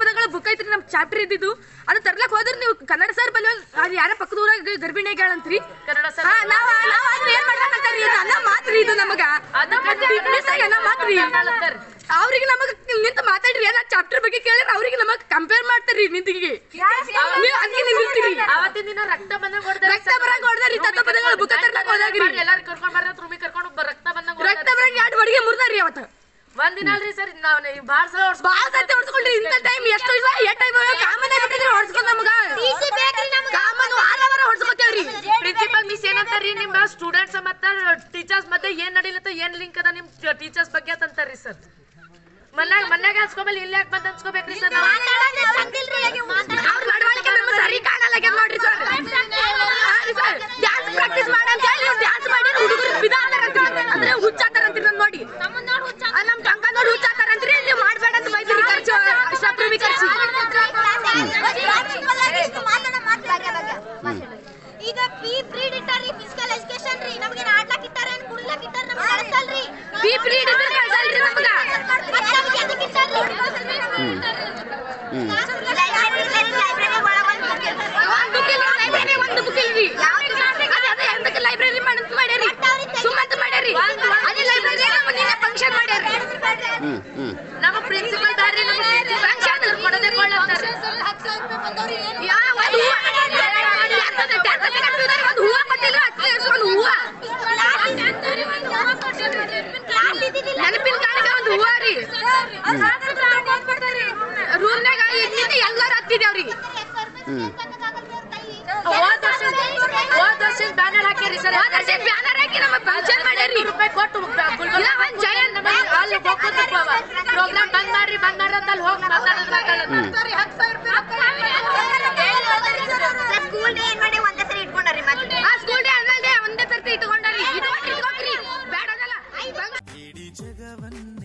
ಪದಗಳ ಬುಕ್ ಐತ್ರಿ ನಮ್ ಚಾಪ್ಟರ್ ಇದ್ದಿದ್ದು ಅದು ತರ್ಲಕ್ ಹೋದ್ರ ನೀವು ಕನ್ನಡ ಸರ್ ಬಲ್ಲಿ ಒಂದ್- ಅದು ಯಾರ ಪಕ್ಕದ ಊರಾಗ ಗರ್ಭಿಣಿ ಆಗ್ಯಾಳಂತ್ರಿ ಕನ್ನಡ ಸರ್ ಹಾ, ನಾವ್ ನಾವ್ ಆದ್ರೆ ಏನ್ ಮಾಡ್ಬೇಕಂತಾರ್ರಿ ಇದು ಅನ್ನ ಮಾತ್ರಿ ಇದು ನಮಗ Fitness ಆಗಿ ಅನ್ನ ಮಾತ್ರಿ ಅವ್ರಿಗೆ ನಮಗ ನಿಂತ ಮಾತಾಡ್ರಿ ಏನ ಚಾಪ್ಟರ್ ಬಗ್ಗೆ ಕೇಳಿದ್ರೆ ಅವ್ರಿಗೆ ನಮಗ್ ಕಂಪೇರ್ ಮಾಡ್ತಾರ್ರಿ ನಿಂತಿಗೆ ನೀವು ಹಂಗೆ ನಿಂತಿರ್ತೀರಿ ಅವತ್ತಿನ ದಿನ ರಕ್ತ ಬಂದಂಗ್ ಹೊಡ್ದಾರ ರಕ್ತ ಬರಂಗ್ ಹೊಡ್ದಾರಿ, ತತ್ವ ಪದಗಳು ಬುಕ್ಕ ತರ್ಲಕ್ ಹೋದಾಗ್ರಿ. ಎಲ್ಲಾರು ಕರ್ಕೊಂಡ್ ಬರ್ರಿ ರೂಮಿ ಕರ್ಕೊಂಡು ಬ- ರಕ್ತ ಬಂದಂಗ್ ರಕ್ತ ಬರಂಗ್ ಎರಡು ಬಡಿಗೆ ಮುರ್ದಾರಿ ಅವತ್ತು ಒಂದ್ ದಿನ ಅಲ್ರಿ ಸರ್ ನಾವ್ ಬಾಳ್ ಸಲ ಹೊಡ್ಸ್- ಬಾಳ ಸತಿ ಹೊಡ್ಸ್ಕೊಂಡ್ರಿ ಇಂಥ ಟೈಮ್ ಎಷ್ಟು ದಿವಸ ಏ ಟೈಮ್ ಕಾಮನ್ ಆಗ್ಬಿಟ್ಟಿದ್ರಿ ಹೊಡ್ಸ್ಕೊಂಡ್ ನಮಗ ಕಾಮನ್ ವಾರ ವಾರ ಹೊಡ್ಸ್ಕೊತೇವ್ರಿ ಪ್ರಿನ್ಸಿಪಲ್ ಮಿಸ್ ಏನಂತಾರ್ರಿ ನಿಮ್ ಸ್ಟೂಡೆಂಟ್ಸ್ ಮತ್ತ ಟೀಚರ್ಸ್ ಮಧ್ಯೆ ಏನ್ ನಡಿಲತ್ತ ಏನ್ ಲಿಂಕ್ ಅದ ನಿಮ್ ಟೀಚರ್ಸ್ ಬಗ್ಗೆ ಅಂತ ಅಂತಾರ್ರಿ ಸರ್ ಮನ್ಯಾಗ ಮನ್ಯಾಗ ಹಚ್ಕೊಮೇಲೆ ಇಲ್ಲಿ ಯಾಕೆ ಬಂದ್ ಹಚ್ಕೋಬೇಕ್ರಿ ಸರ್ ನಾವು ಅವ್ರ ನಡವಳಿಕೆ ನಮ್ಗೆ ಸರಿ ಕಾಣಲ್ಲ ನೋಡ್ರಿ ಸರ್ ಸರ್ ಡ್ಯಾನ್ಸ್ ಪ್ರಾಕ್ಟೀಸ್ ಮಾಡಂತ ಹೇಳಿ ಡ್ಯಾನ್ಸ್ ಮಾಡಿ ಹುಡುಗರು ಬಿದಾತಾರಂತ್ರಿ ಅಂದ್ರೆ ಹುಚ್ಚಾತಾರಂತ್ರಿ ನನ್ ನೋಡಿ ಆ, ನಮ್ ಟಂಕ ನೋಡಿ ಹುಚ್ಚಾತಾರಂತ್ರಿ ನೀವು ಮಾಡ್ಬೇಡ ಅಂತ ಬೈದ್ರಿ ಖರ್ಚು ಅಷ್ಟಪ್ರಮಿ ಖರ್ಚು ಈಗ ಪಿ ಪ್ರೀಡ್ ಇಟ್ಟಾರಿ ಫಿಸಿಕಲ್ ಎಜುಕೇಶನ್ ರೀ ನಮಗೆ ಆಡ್ಲಾಕ್ ಇಟ್ಟಾರ ಏನ್ ಕುಡ್ಲಾಕ್ ಇಟ್ಟಾರ ನಮ್ಗೆ ಕಳ್ಸಲ್ರಿ ಬಿ ಪ್ರೀಡ್ ಇದ್ರೆ ಕಳ್ಸಲ್ರಿ ನಮ್ಗ ಮತ್ತೆ ನಮ್ಗೆ ಎದಕ್ ಇಟ್ಟಾರ್ರಿ? ಲೈಬ್ರರಿ ಒಳಗ್ ಒಂದ್ book ಇರ್ತದೆ. ಒಂದ್ ಬುಕ್ ಇಲ್ಲ ಲೈಬ್ರರಿ ಒಂದು ಬುಕ್ ಇಲ್ರಿ ಅದೇ ಅದೇ ಎಂತಕ್ಕೆ ಲೈಬ್ರರಿ ಮಾಡಂತ ಮಾಡ್ಯಾರಿ ಸುಮ್ಮಂತ ಮಾಡ್ಯಾರಿ ಅದೇ ಲೈಬ್ರರಿ ನಮ್ಮ ನಿನ್ನೆ ಫಂಕ್ಷನ್ ಮಾಡ್ಯಾರಿ ನಮ್ಮ ಪ್ರಿನ್ಸಿಪಲ್ ದಾರಿ ನಮ್ಮ ಫಂಕ್ಷನ್ ಕೊಡದೆ ಕೊಳ್ಳಂತಾರ ಯಾವ ಒಂದು ಹೂವ ಎಂತದು tenth second ಇದ್ದಾರೆ, ಒಂದು ಹೂವ ಕೊಟ್ಟಿಲ್ಲ ಹತ್ತು ವರ್ಷ ಒಂದು ಹೂವ ನೆನಪಿನ ಕಾಣಿಗೆ ಒಂದು ಹೂವ ರೀ ರೂಮ್ನಾಗ ನಿನ್ನೆ ಎಲ್ಲಾರು ಹತ್ತಿದೇವ್ರಿ ಹೋದ್ ವರ್ಷ ಹೋದ್ ವರ್ಷ ಬ್ಯಾನರ್ ಹಾಕ್ಯಾರಿ ಸರ್ ಹೋದ ವರ್ಷ ಬ್ಯಾನರ್ ಹಾಕಿ ನಮ್ಮ ಫಂಕ್ಷನ್ ಮಾಡ್ಯಾರಿ ರೂಪಾಯಿ ಕೊಟ್ಟು ಗುಲ್ಬರ್ಗ ಇಲ್ಲ, ಒಂದ್ ಜಯಂತ್ ಅಲ್ಲಿ ಪ್ರೋಗ್ರಾಮ್ ಬಂದ್ ಮಾಡ್ರಿ ಬಂದ್ ಮಾಡ್ರಿ ಅಂತ ಅಲ್ಲಿ ಹೋಗಿ ಮಾತಾಡೋದು ಸ್ಕೂಲ್ ಡೇ ಏನ್ ಮಾಡಿ ಒಂದೇ ಸರಿ ಇಟ್ಕೊಂಡಾರಿ ಮತ್ತೆ ಆ ಸ್ಕೂಲ್ ಡೇ ಅನ್ನಲ್ದೆ ಒಂದೇ ಸರ್ತಿ ಇಟ್ಕೊಂಡಾರಿ ಇಟ್ಕೊಂಡ್ರಿ ಇಟ್ಕೊಂಡ್ರಿ ಬೇಡ ಅನ್ನಲ್ಲ ಇಡೀ ಜಗವನ್ನ